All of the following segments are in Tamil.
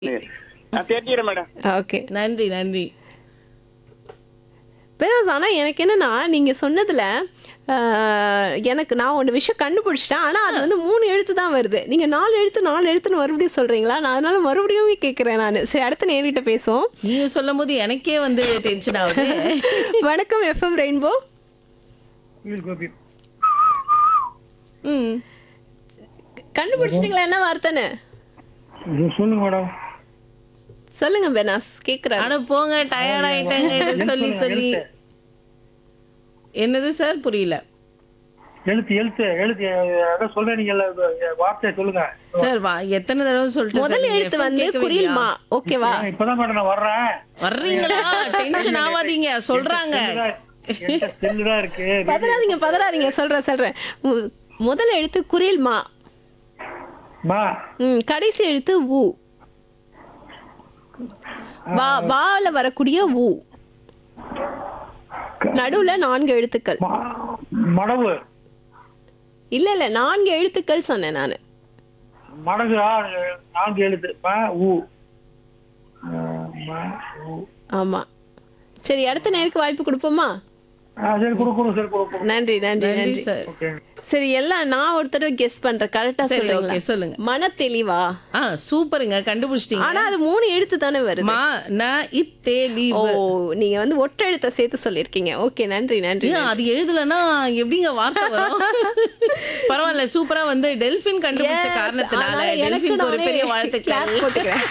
நான் தெரிஞ்சுக்கிறேன் மேடம் ஓகே நன்றி நன்றி பேராஸ் ஆனால் எனக்கு என்னன்னா நீங்கள் சொன்னதில் எனக்கு நான் ஒன்று விஷயம் கண்டுபிடிச்சிட்டேன் ஆனால் அது வந்து மூணு எழுத்து தான் வருது நீங்கள் நாலு எழுத்து நாலு எழுத்துன்னு மறுபடியும் சொல்கிறீங்களா நான் அதனால மறுபடியும் கேட்குறேன் நான் சரி அடுத்த நேர்கிட்ட பேசுவோம் நீங்க சொல்லும் போது எனக்கே வந்து டென்ஷன் ஆகுது வணக்கம் எஃப்எம் ரெயின்போ ம் கண்டுபிடிச்சிட்டிங்களா என்ன வார்த்தைன்னு சொல்லுங்க மேடம் சொல்லுங்க பெனாஸ் கேட்குறாரு அட போங்க டயர்ட் ஆயிட்டேங்க இது சொல்லி சொல்லி என்னது சார் புரியல எழுத்து எழுத்து எழுத்து அதான் சொல்றேன் நீங்க வார்த்தையை சொல்லுங்க சார் வா எத்தனை தடவை சொல்லிட்டு முதல் சார், நீங்க எழுத்து FM வந்து கேட்கவே குரில் இல்லையா? மா ஓகேவா ஏன் இப்பதான் மேடம் நான் வர்றேன் வர்றீங்களா டென்ஷன் ஆகாதீங்க சொல்றாங்க செல்லுதான் இருக்கு பதறாதீங்க பதறாதீங்க சொல்றேன் சொல்றேன் மு- முதல் எழுத்து குரில் மா மா ம் கடைசி எழுத்து ஊ வா வால வரக்கூடிய ஊ நடுவுல நான்கு எழுத்துக்கள் மா- மடவு இல்ல இல்ல நான்கு எழுத்துக்கள் சொன்னேன் நானு மடகு ஆ, நான்கு எழுத்து ம ஊ ஆ, ம, ஊ. ஆமா சரி அடுத்த நேருக்கு வாய்ப்பு கொடுப்போமா ஆ, சரி கொடு கொடு சரி கொடு கொடு நன்றி நன்றி நன்றி நன்றி சார் ஓகே சரி எல்லாம் நான் ஒரு தடவை கெஸ் பண்றேன் கரெக்டா சரி சொல்லுங்களா ஓகே சொல்லுங்க மன தெளிவா ஆ சூப்பருங்க கண்டுபிடிச்சிட்டீங்க ஆனா அது மூணு எழுத்து தானே வருது மா ந இத்தே ஓ லீவ் நீங்க வந்து ஒற்றெழுத்தை சேர்த்து சொல்லிருக்கீங்க ஓகே நன்றி நன்றி ஏன் அது எழுதலன்னா எப்படிங்க வார்த்தை வரும் பரவாயில்ல சூப்பரா வந்து டெல்பின் கண்டுபிடிச்ச Yes, காரணத்தினால அதனால எனக்கு டெல்பின் ஒரு நானே பெரிய clap வாழ்த்துக்கள் போட்டுக்கிறேன்.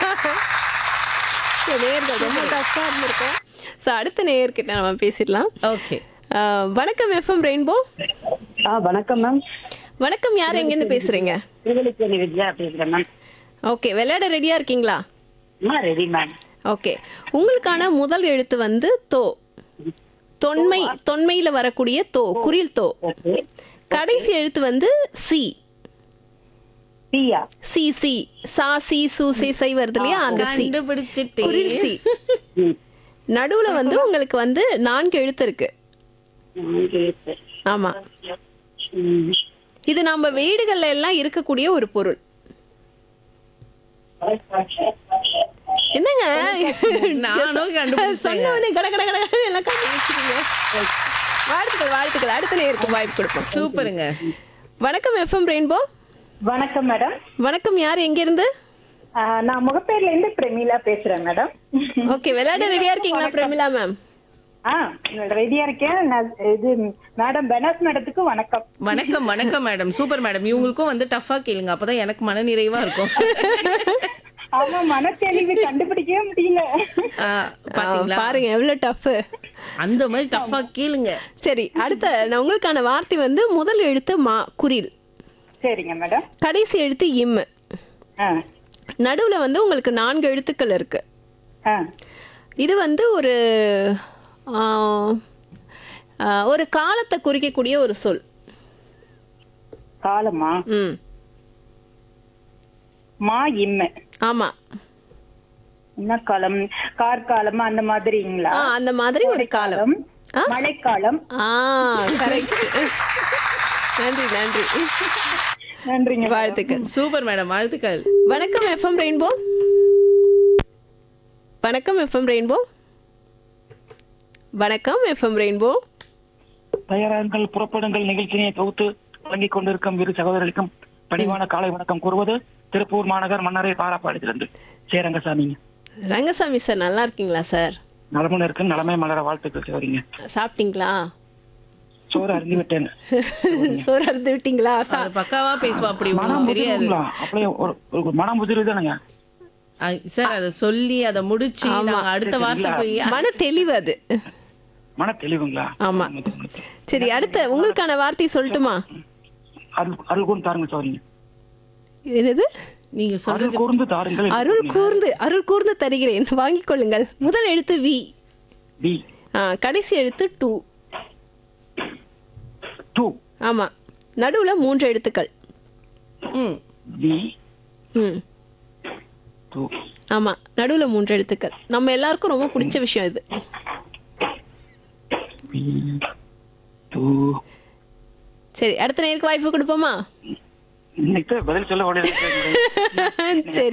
சரி, நேயர்கள் ரொம்ப டஃப்பா இருந்திருக்கும் ஸோ அடுத்த நேயர்கிட்ட நம்ம பேசிடலாம் ஓகே அஹ், வணக்கம் எஃப்எம் ரெயின்போ ஆ வணக்கம் மேம் வணக்கம் யார் எங்கேருந்து பேசுறீங்க திருவள்ளிக்கேணி வித்யா பேசுறேன் மேம் ஓகே விளையாட ரெடியா இருக்கீங்களா ஆ ரெடி மேம் ஓகே உங்களுக்கான முதல் எழுத்து வந்து தோ தொன்மை தொன்மையில வரக்கூடிய தோ குரில் தோ ஓகே கடைசி எழுத்து வந்து சி பியா சி சி சா சி சு சி சை வருது இல்லையா அந்த சி கண்டுபிடிச்சிட்டேன் குரில் சி ம் நடுவுல வந்து உங்களுக்கு வந்து நான்கு எழுத்து இருக்கு நான்கு எழுத்து. ஆமா ம். இது நம்ம வீடுகள்ல எல்லாம் இருக்கக்கூடிய ஒரு பொருள் என்னங்க நானும் கண்டுபிடிச்சிட்டேங்க சொன்ன உடனே கட கட கட கடன்னு எல்லாம் கண்டுபிடிச்சிட்டீங்க வாழ்த்துக்கள் வாழ்த்துக்கள் அடுத்த நேருக்கு வாய்ப்பு கொடுப்போம் சூப்பருங்க வணக்கம் எஃப்எம் ரெயின்போ வணக்கம் மேடம் வணக்கம் யார் எங்க இருந்து ஆஹ் நான் முகப்பேர்ல இருந்து பிரமிளா பேசுறேன் மேடம் ஓகே விளையாட ரெடியா இருக்கீங்களா பிரமிளா மேம் ஆ ரெடியா இருக்கேன் நான் இது மேடம் பெனாஸ் மேடத்துக்கு வணக்கம் வணக்கம் வணக்கம் மேடம் சூப்பர் மேடம் இவங்களுக்கும் வந்து டஃபா கேளுங்க அப்பதான் எனக்கு மன நிறைவா இருக்கும் ஆமா மனத்தெளிவு கண்டுபிடிக்கவே முடியல ஆ, பாத்தீங்களா பாருங்க எவ்வளவு டஃப் அந்த மாதிரி டஃபா கேளுங்க சரி அடுத்த நான் உங்களுக்கான வார்த்தை வந்து முதல் எழுத்து மா குரில் சரிங்க மேடம் கடைசி எழுத்து இம் ஆ நடுவுல வந்து உங்களுக்கு நான்கு எழுத்துக்கள் இருக்கு ஆ இது வந்து ஒரு ஆ, ஆ, ஒரு காலத்தை குறிக்கக்கூடிய ஒரு சொல் காலமா ம் மா இம்ம ஆமா என்ன காலம் கார்காலம் அந்த மாதிரிங்களா ஆ, அந்த மாதிரி ஒரு காலம் ஆ? மழைக்காலம் ஆ கரெக்ட் நன்றி நன்றி நன்றிங்க வாழ்த்துக்கள் சூப்பர் மேடம் வாழ்த்துக்கள் வணக்கம் எஃப்எம் ரெயின்போ வணக்கம் எஃப்எம் ரெயின்போ வணக்கம் எஃப்எம் ரெயின்போ தயாராங்கள் புறப்படுங்கள் நிகழ்ச்சியை தொகுத்து வழங்கிக் கொண்டிருக்கும் இரு சகோதரர்களுக்கும் பணிவான காலை வணக்கம் கூறுவது திருப்பூர் மாநகர் மன்னரை பாராப்பாடிலிருந்து சேரங்கசாமிங்க ரங்கசாமி சார் நல்லா இருக்கீங்களா சார் நலமுடன் இருக்கு நலமே மலர வாழ்த்துக்கள் சிவரிங்க சாப்பிட்டீங்களா சோறு அறிந்து விட்டேன் சோறு அறுத்து விட்டீங்களா சா- அவர் பக்காவா பேசுவா அப்படி மனம் உங்களுக்கு தெரியாது முதிருங்களா அப்படியே ஒரு ஒரு மனம் முதிருதானுங்க ஆ, சார் அத சொல்லி அத முடிச்சு நாங்க அடுத்த வார்த்தை போய் மன தெளிவு அது மன தெளிவுங்களா ஆமா. சரி அடுத்த உங்களுக்கான வார்த்தை சொல்லட்டுமா அருள் அருள் கூர்ந்து தாருங்க சோரிங்க என்னது நீங்க சொல்றது அருள் கூர்ந்து தாருங்கள் என்று அருள் கூர்ந்து அருள் கூர்ந்து தருகிறேன் வாங்கிக் கொள்ளுங்கள் முதல் எழுத்து வி பி ஆ, கடைசி எழுத்து டூ டூ ஆமா நடுவுல மூன்று எழுத்துக்கள் ம் பி ம் டூ ஆமா நடுவுல மூன்று எழுத்துக்கள் நம்ம எல்லாருக்கும் ரொம்ப பிடிச்ச விஷயம் இது பி டூ சரி அடுத்த நேருக்கு வாய்ப்பு கொடுப்போமா இன்னைக்கு பதில் சொல்ல வேண்டியது சரி